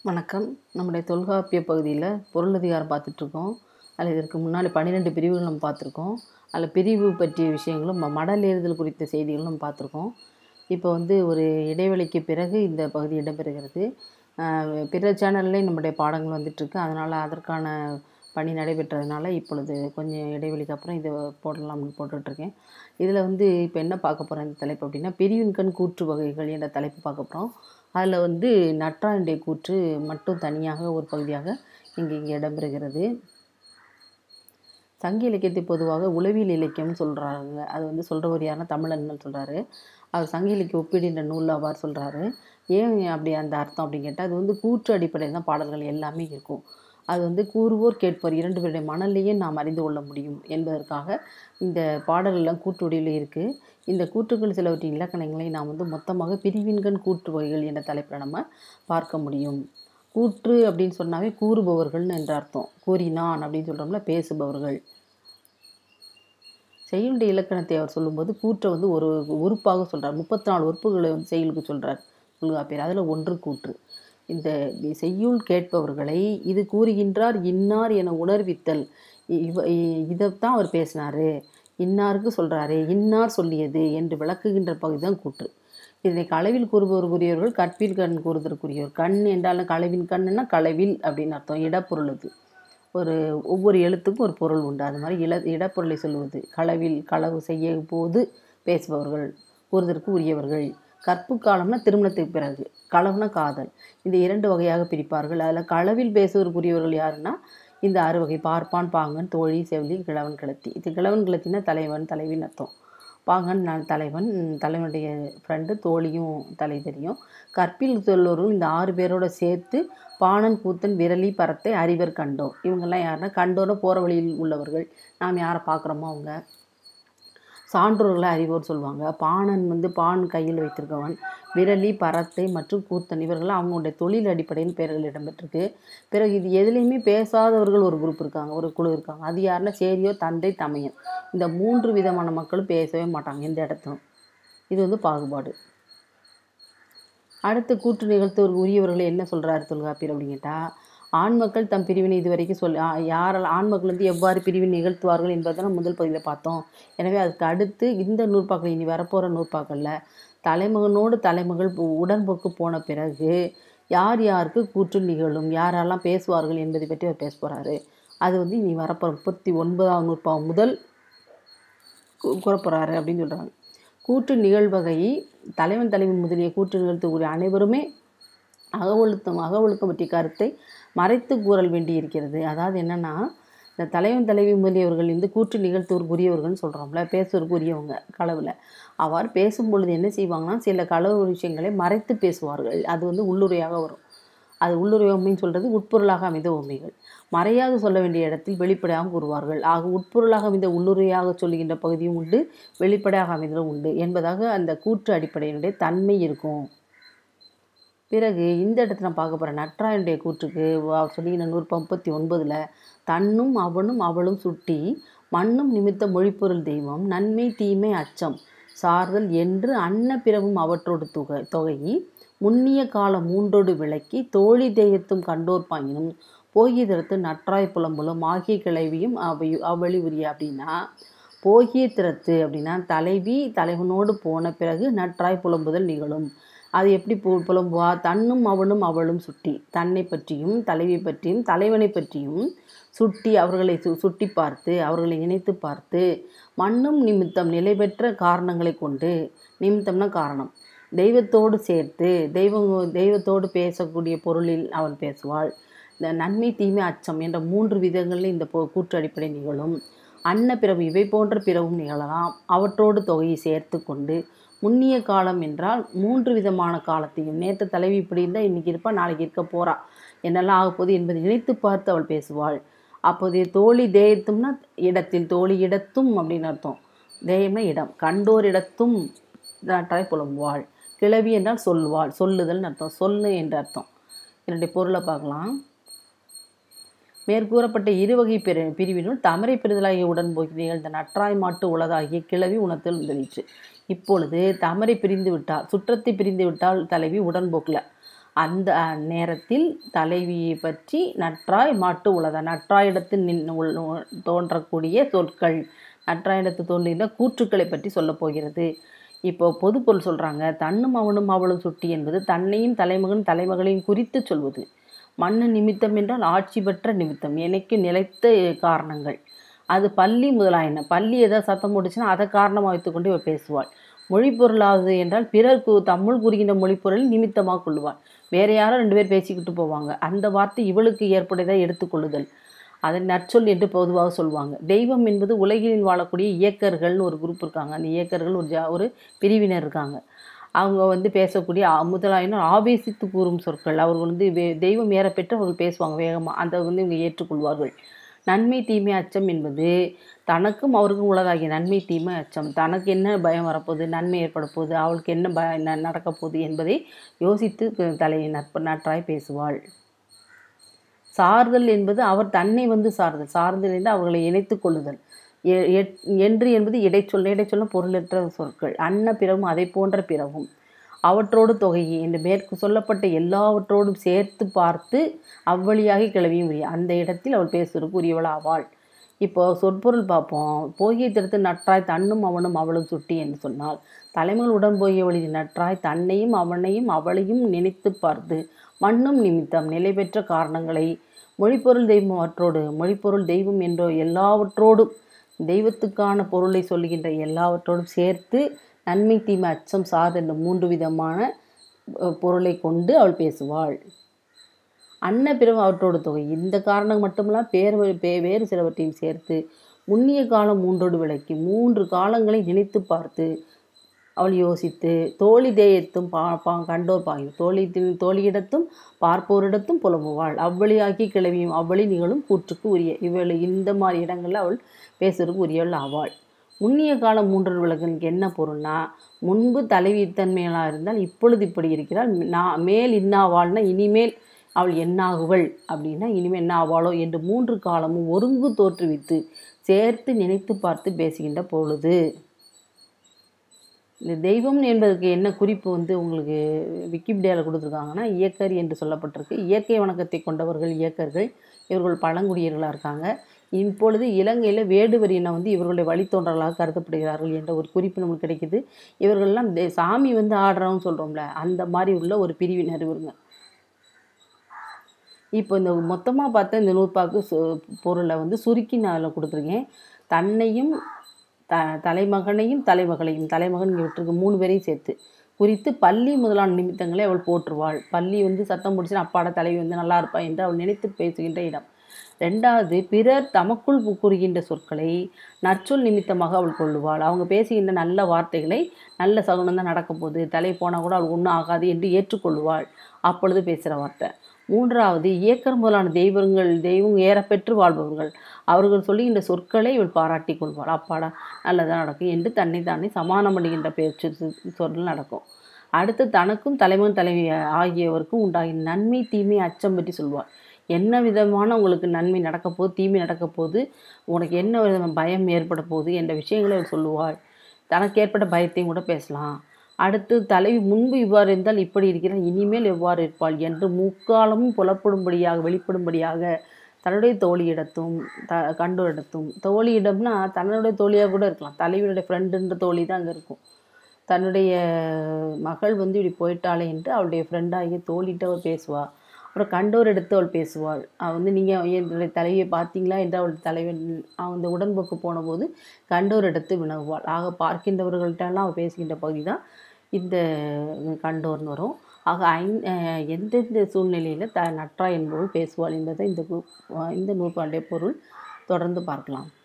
வணக்கம் நம்முடைய தொல்காப்பிய பகுதியில் பொருளதிகாரம் பார்த்துட்ருக்கோம் அதில் இதற்கு முன்னாடி பன்னிரெண்டு பிரிவுகள் நம்ம பார்த்துருக்கோம் அதில் பிரிவு பற்றிய விஷயங்களும் ம- மடல் ஏறுதல் குறித்த செய்திகளும் நம்ம பார்த்துருக்கோம் இப்போ வந்து ஒரு இடைவெளிக்கு பிறகு இந்த பகுதி இடம்பெறுகிறது ஆஹ் பிற சேனல்லையும் நம்முடைய பாடங்கள் வந்துட்டுருக்கு அதனால் அதற்கான பணி நடைபெற்றதுனால இப்பொழுது கொஞ்சம் இடைவெளிக்கு அப்புறம் இதை போடலாம்னு போட்டுட்ருக்கேன் இதில் வந்து இப்போ என்ன பார்க்க போகிறோம் இந்த தலைப்பு அப்படின்னா பிரிவின்கண் கூற்று வகைகள் என்ற தலைப்பு பார்க்க போகிறோம் அதில் வந்து நற்றாண்டுடைய கூற்று மட்டும் தனியாக ஒரு பகுதியாக இங்கே இங்கே இடம்பெறுகிறது சங்க இலக்கியத்தை பொதுவாக உளவியல் இலக்கியம்னு சொல்கிறாங்க அது வந்து சொல்கிறவர் யாருன்னா தமிழன்கள் சொல்கிறாரு அவர் சங்க இலக்கிய ஒப்பீடுன்ற நூலில் அவ்வாறு சொல்கிறாரு ஏன் அப்படி அந்த அர்த்தம் அப்படின்னு கேட்டால் அது வந்து கூற்று அடிப்படையில் தான் பாடல்கள் எல்லாமே இருக்கும் அது வந்து கூறுவோர் கேட்போர் இரண்டு பேருடைய மனநிலையே நாம் அறிந்து கொள்ள முடியும் என்பதற்காக இந்த பாடல்கள்லாம் கூற்றுவடியில் இருக்குது இந்த கூற்றுக்கள் சிலவற்றின் இலக்கணங்களை நாம் வந்து மொத்தமாக பிரிவின்கண் கூற்று வகைகள் என்ற தலைப்பில் நம்ம பார்க்க முடியும் கூற்று அப்படின்னு சொன்னாவே கூறுபவர்கள்னு என்ற அர்த்தம் கூறினான் அப்படின்னு சொல்கிறோம்ல பேசுபவர்கள் செய்யுளுடைய இலக்கணத்தை அவர் சொல்லும்போது கூற்றை வந்து ஒரு உறுப்பாக சொல்றார் முப்பத்தி நாலு உறுப்புகளை வந்து செய்யுளுக்கு சொல்றார் தொல்காப்பியர் அதில் ஒன்று கூற்று இந்த செய்யுள் கேட்பவர்களை இது கூறுகின்றார் இன்னார் என உணர்வித்தல் இ- இவ இ- இதைத்தான் அவர் பேசினாரு இன்னாருக்கு சொல்றாரு இன்னார் சொல்லியது என்று விளக்குகின்ற பகுதி தான் கூற்று இதனை களவில் கூறுபவருக்குரியவர்கள் கற்பில் கண் கூறுதற்குரியவர் கண் என்றாலும் களவின் கண்ணுன்னா களவில் அப்படின்னு அர்த்தம் இடப்பொருள் அது ஒரு ஒவ்வொரு எழுத்துக்கும் ஒரு பொருள் உண்டு அது மாதிரி இல இடப்பொருளை சொல்லுவது களவில் களவு செய்ய போது பேசுபவர்கள் கூறுதற்கு உரியவர்கள் கற்பு காலம்னா திருமணத்துக்கு பிறகு களவுனா காதல் இந்த இரண்டு வகையாக பிரிப்பார்கள் அதில் களவில் பேசுவதற்குரியவர்கள் யாருன்னா இந்த ஆறு வகை பார்ப்பான் பாங்கன் தோழி செவிலி கிழவன் கிளத்தி இது கிழவன் கிளத்தினா தலைவன் தலைவின்னு அர்த்தம் பாங்கன் நான் தலைவன் தலைவனுடைய ஃப்ரெண்டு தோழியும் தலை தெரியும் கற்பில் சொல்லோரும் இந்த ஆறு பேரோட சேர்த்து பாணன் கூத்தன் விரலி பரத்தை அறிவர் கண்டோர் இவங்கெல்லாம் யாருன்னா கண்டோர்னு போகிற வழியில் உள்ளவர்கள் நாம் யாரை பார்க்குறோமோ அவங்க சான்றோர்களை அறிவோர் சொல்லுவாங்க பாணன் வந்து பான் கையில் வைத்திருக்கவன் விரலி பரத்தை மற்றும் கூத்தன் இவர்கள்லாம் அவங்களுடைய தொழில் அடிப்படையில் பெயர்கள் இடம்பெற்றிருக்கு பிறகு இது எதுலேயுமே பேசாதவர்கள் ஒரு குரூப் இருக்காங்க ஒரு குழு இருக்காங்க அது யாருன்னா சேரியோ தந்தை தமையன் இந்த மூன்று விதமான மக்களும் பேசவே மாட்டாங்க எந்த இடத்துலும் இது வந்து பாகுபாடு அடுத்து கூற்று நிகழ்த்தவருக்கு உரியவர்களை என்ன சொல்றாரு தொல்காப்பியர் அப்படின்னு கேட்டா ஆண் மக்கள் தம் பிரிவினை இதுவரைக்கும் சொல் ஆ- யாரால் ஆண் மக்கள் வந்து எவ்வாறு பிரிவினை நிகழ்த்துவார்கள் என்பதை நம்ம முதல் பகுதியில் பார்த்தோம் எனவே அதுக்கு அடுத்து இந்த நூற்பாக்கள் இனி வரப்போகிற நூற்பாக்களில் தலைமகனோடு தலைமகள் பு- உடன்போக்கு போன பிறகு யார் யாருக்கு கூற்று நிகழும் யாரெல்லாம் பேசுவார்கள் என்பதை பற்றி அவர் பேச போகிறாரு அது வந்து இனி வரப்போகிற முப்பத்தி ஒன்பதாம் நூற்பாகம் முதல் கூறப்போகிறாரு அப்படின்னு சொல்கிறாங்க கூற்று நிகழ்வகை தலைவன் தலைவி முதலிய கூற்று நிகழ்த்தக்கூடிய அனைவருமே அகவொழுத்தம் அகவொழுக்கம் பற்றிய கருத்தை மறைத்து கூறல் வேண்டியிருக்கிறது அதாவது என்னன்னா இந்த தலைவன் தலைவி முதலியவர்கள் வந்து கூற்று நிகழ்த்துவதற்குரியவர்கள்னு சொல்கிறோம்ல பேசுவதற்குரியவங்க களவில் அவ்வாறு பேசும் பொழுது என்ன செய்வாங்கன்னா சில களவு விஷயங்களை மறைத்து பேசுவார்கள் அது வந்து உள்ளுரையாக வரும் அது உள்ளுரை உண்மைன்னு சொல்கிறது உட்பொருளாக அமைந்த உண்மைகள் மறையாக சொல்ல வேண்டிய இடத்தில் வெளிப்படையாக கூறுவார்கள் ஆக உட்பொருளாக அமைந்த உள்ளுரையாக சொல்லுகின்ற பகுதியும் உண்டு வெளிப்படையாக அமைந்ததும் உண்டு என்பதாக அந்த கூற்று அடிப்படையினுடைய தன்மை இருக்கும் பிறகு இந்த இடத்துல நான் பார்க்க போகிறேன் நற்றாயனுடைய கூற்றுக்கு அவர் சொல்லின நூறு முப்பத்தி ஒன்பதில் தன்னும் அவனும் அவளும் சுட்டி மண்ணும் நிமித்த மொழிப்பொருள் தெய்வம் நன்மை தீமை அச்சம் சார்தல் என்று அன்ன பிறவும் அவற்றோடு தொகை தொகை முன்னிய கால மூன்றோடு விளக்கி தோழி தெய்யத்தும் கண்டோர் பாயினும் போகியதற்கு நற்றாய் புலம்புலம் ஆகிய கிளவியும் அவை அவளி உரிய அப்படின்னா போகிய திறத்து அப்படின்னா தலைவி தலைவனோடு போன பிறகு நற்றாய் புலம்புதல் நிகழும் அது எப்படி பு புலம்புவா தன்னும் அவனும் அவளும் சுட்டி தன்னை பற்றியும் தலைவி பற்றியும் தலைவனை பற்றியும் சுட்டி அவர்களை சு சுட்டி பார்த்து அவர்களை இணைத்து பார்த்து மண்ணும் நிமித்தம் நிலை பெற்ற காரணங்களை கொண்டு நிமித்தம்னா காரணம் தெய்வத்தோடு சேர்த்து தெய்வம் தெய்வத்தோடு பேசக்கூடிய பொருளில் அவள் பேசுவாள் இந்த நன்மை தீமை அச்சம் என்ற மூன்று விதங்களில் இந்த பொ- கூற்று அடிப்படை நிகழும் அன்ன பிறவு இவை போன்ற பிறவும் நிகழலாம் அவற்றோடு தொகையை சேர்த்து கொண்டு முன்னிய காலம் என்றால் மூன்று விதமான காலத்தையும் நேற்று தலைவி இப்படி இருந்தால் இன்னைக்கு இருப்பா நாளைக்கு இருக்க போறா என்னெல்லாம் ஆகப் போகுது என்பதை நினைத்து பார்த்து அவள் பேசுவாள் அப்போதைய தோழி தேயத்தும்னா இடத்தில் தோழி இடத்தும் அப்படின்னு அர்த்தம் தேயம்னா இடம் கண்டோர் இடத்தும் நாட்டாய் புலம்புவாள் கிளவி என்றால் சொல்வாள் சொல்லுதல்னு அர்த்தம் சொல்லு என்ற அர்த்தம் என்னுடைய பொருளை பார்க்கலாம் மேற்கூறப்பட்ட இருவகை பிரி பிரிவினுள் தமரை பெறுதலாகிய உடன்போக்கி நிகழ்ந்த நற்றாய் மாட்டு உளதாகிய கிளவி உணர்த்தல் முதலிற்று இப்பொழுது தமரை பிரிந்து விட்டால் சுற்றத்தை பிரிந்து விட்டால் தலைவி உடன்போக்கில் அந்த நேரத்தில் தலைவியை பற்றி நற்றாய் மாட்டு உலதா நற்றாயிடத்தில் நின் உள் தோன்றக்கூடிய சொற்கள் நற்றாயிடத்து தோன்றுகின்ற கூற்றுக்களை பற்றி சொல்லப் போகிறது இப்போ பொதுப்பொருள் சொல்கிறாங்க தன்னும் அவனும் அவளும் சுட்டி என்பது தன்னையும் தலைமகன் தலைமகளையும் குறித்து சொல்வது மண்ணு நிமித்தம் என்றால் ஆட்சி பெற்ற நிமித்தம் எனக்கு நிலைத்த காரணங்கள் அது பள்ளி முதலாயின பள்ளி ஏதாவது சத்தம் போட்டுச்சுன்னா அதை காரணமாக வைத்துக்கொண்டு இவள் பேசுவாள் மொழிப்பொருளாவது என்றால் பிறர்க்கு தமிழ் கூறுகின்ற மொழிப்பொருள் நிமித்தமாக கொள்ளுவாள் வேற யாரோ ரெண்டு பேர் பேசிக்கிட்டு போவாங்க அந்த வார்த்தை இவளுக்கு ஏற்புடையதாக எடுத்துக்கொள்ளுதல் அதை நற்சொல் என்று பொதுவாக சொல்லுவாங்க தெய்வம் என்பது உலகில் வாழக்கூடிய இயக்கர்கள்னு ஒரு குரூப் இருக்காங்க அந்த இயக்கர்கள் ஒரு ஜா ஒரு பிரிவினர் இருக்காங்க அவங்க வந்து பேசக்கூடிய அ- முதலாயினர் ஆவேசித்து கூறும் சொற்கள் அவர்கள் வந்து வே- தெய்வம் ஏற பெற்று அவர்கள் பேசுவாங்க வேகமாக அதை வந்து இவங்க ஏற்றுக்கொள்வார்கள் நன்மை தீமை அச்சம் என்பது தனக்கும் அவருக்கும் உள்ளதாகிய நன்மை தீமை அச்சம் தனக்கு என்ன பயம் வரப்போகுது நன்மை ஏற்பட போகுது அவளுக்கு என்ன ப ந- நடக்கப் போகுது என்பதை யோசித்து க- தலையை நட்ப நற்றாய் பேசுவாள் சார்தல் என்பது அவர் தன்னை வந்து சார்தல் சார்தல் என்று அவர்களை இணைத்துக் கொள்ளுதல் எ- எட்- என்று என்பது இடைச்சொல் இடைச்சொல்ல பொருளற்ற சொற்கள் அன்ன பிறவும் அதை போன்ற பிறவும் அவற்றோடு தொகையே என்று மேற்கு சொல்லப்பட்ட எல்லாவற்றோடும் சேர்த்து பார்த்து அவ்வழியாக கிளவியும் உரிய அந்த இடத்தில் அவள் பேசுவதற்கு உரியவள் ஆவாள் இப்போ சொற்பொருள் பார்ப்போம் போகிய திருத்து நற்றாய் தன்னும் அவனும் அவளும் சுட்டி என்று சொன்னால் தலைமையில் உடன் போகிய வழி நற்றாய் தன்னையும் அவனையும் அவளையும் நினைத்து பார்த்து மண்ணும் நிமித்தம் நிலை பெற்ற காரணங்களை மொழிப்பொருள் தெய்வம் அவற்றோடு மொழிப்பொருள் தெய்வம் என்ற எல்லாவற்றோடும் தெய்வத்துக்கான பொருளை சொல்லுகின்ற எல்லாவற்றோடும் சேர்த்து நன்மை தீமை அச்சம் சார்ந்த இந்த மூன்று விதமான அஹ், பொருளை கொண்டு அவள் பேசுவாள் அன்ன பிறகு அவற்றோடு தொகை இந்த காரணம் மட்டுமல்லாம் பேர் வே- பே- வேறு சிலவற்றையும் சேர்த்து முன்னிய காலம் மூன்றோடு விளக்கி மூன்று காலங்களை நினைத்து பார்த்து அவள் யோசித்து தோழி தேயத்தும் பா பா கண்டோர் பாயும் தோழி தோழியிடத்தும் பார்ப்போரிடத்தும் புலம்புவாள் அவ்வழியாக்கி கிளவியும் அவ்வழி நிகழும் கூற்றுக்கு உரிய இவள் இந்த மாதிரி இடங்களில் அவள் பேசுறதுக்கு உரியவள் ஆவாள் முன்னிய காலம் மூன்று விளக்குக்கு என்ன பொருள்னா முன்பு தலைவி இத்தன்மையலாக இருந்தால் இப்பொழுது இப்படி இருக்கிறாள் நான் மேல் இன்னாவாள்னா இனிமேல் அவள் என்னாகுவள் அப்படின்னா இனிமேல் என்ன ஆவாளோ என்று மூன்று காலமும் ஒருங்கு தோற்றுவித்து சேர்த்து நினைத்து பார்த்து பேசுகின்ற பொழுது இந்த தெய்வம் என்பதற்கு என்ன குறிப்பு வந்து உங்களுக்கு விக்கிபீடியாவில் கொடுத்துருக்காங்கன்னா இயக்கர் என்று சொல்லப்பட்டிருக்கு இயற்கை வணக்கத்தை கொண்டவர்கள் இயக்கர்கள் இவர்கள் பழங்குடியர்களாக இருக்காங்க இப்பொழுது இலங்கையில் வேடுவர் இனம் வந்து இவர்களுடைய வழித்தோன்றலாக கருதப்படுகிறார்கள் என்ற ஒரு குறிப்பு நமக்கு கிடைக்குது இவர்கள்லாம் தே- சாமி வந்து ஆடுறோம்னு சொல்கிறோம்ல அந்த மாதிரி உள்ள ஒரு பிரிவினர் இவருங்க இப்போ இந்த மொத்தமாக பார்த்த இந்த நூற்பாக்கு சு பொருளை வந்து சுருக்கி நான் அதில் கொடுத்துருக்கேன் தன்னையும் த தலைமகனையும் தலைமகளையும் தலைமகன் இங்கே விட்டுருக்கு மூணு பேரையும் சேர்த்து குறித்து பள்ளி முதலான நிமித்தங்களை அவள் போற்றுவாள் பள்ளி வந்து சத்தம் முடிச்சுன்னா அப்பாட தலைவி வந்து நல்லா இருப்பா என்று அவள் நினைத்து பேசுகின்ற இடம் ரெண்டாவது பிறர் தமக்குள் பு- கூறுகின்ற சொற்களை நற்சொல் நிமித்தமாக அவள் கொள்ளுவாள் அவங்க பேசுகின்ற நல்ல வார்த்தைகளை நல்ல சகுனம் தான் நடக்க போகுது தலை போனால் கூட அவள் ஒன்றும் ஆகாது என்று ஏற்றுக்கொள்வாள் அப்பொழுது பேசுகிற வார்த்தை மூன்றாவது இயக்கர் முதலான தெய்வங்கள் தெய்வம் ஏறப்பெற்று வாழ்பவர்கள் அவர்கள் சொல்லுகின்ற சொற்களை இவள் பாராட்டி கொள்வாள் அப்பாடா நல்லதாக நடக்கும் என்று தன்னை தானே சமானம் பண்ணுகின்ற பேச்சு சொ- சொல் நடக்கும் அடுத்து தனக்கும் தலைவன் தலைவி ஆகியவருக்கும் உண்டாகிய நன்மை தீமை அச்சம் பற்றி சொல்வாள் என்ன விதமான உங்களுக்கு நன்மை நடக்க போகுது தீமை நடக்க போகுது உனக்கு என்ன விதமான பயம் ஏற்பட போகுது என்ற விஷயங்களை அவள் சொல்லுவாள் தனக்கு ஏற்பட்ட பயத்தையும் கூட பேசலாம் அடுத்து தலைவி முன்பு இவ்வாறு இருந்தால் இப்படி இருக்கிறாள் இனிமேல் எவ்வாறு இருப்பாள் என்று முக்காலமும் புலப்படும்படியாக வெளிப்படும்படியாக தன்னுடைய தோழியிடத்தும் த கண்டோரிடத்தும் தோழியிடம்னா தன்னுடைய தோழியாக கூட இருக்கலாம் தலைவியுடைய ஃப்ரெண்டுன்ற தோழி தான் அங்கே இருக்கும் தன்னுடைய மகள் வந்து இப்படி போயிட்டாளே என்று அவளுடைய ஃப்ரெண்டாகிய தோழிகிட்ட அவள் பேசுவாள் அப்புறம் கண்டோர் எடுத்து அவள் பேசுவாள் அவள் வந்து நீங்கள் என்னுடைய தலைவியை பார்த்தீங்களா என்று அவள் தலைவன் அந்த உடன்போக்கு போனபோது கண்டோர் எடுத்து வினவுவாள் ஆக பார்க்கின்றவர்கள்ட்டெல்லாம் அவள் பேசுகின்ற பகுதி தான் இந்த கண்டோர்னு வரும் ஆக ஐந் அஹ் எந்தெந்த சூழ்நிலையில் த நற்றா என்பவள் பேசுவாள் என்பதை இந்த கு- இந்த நூற்பாண்டிய பொருள் தொடர்ந்து பார்க்கலாம்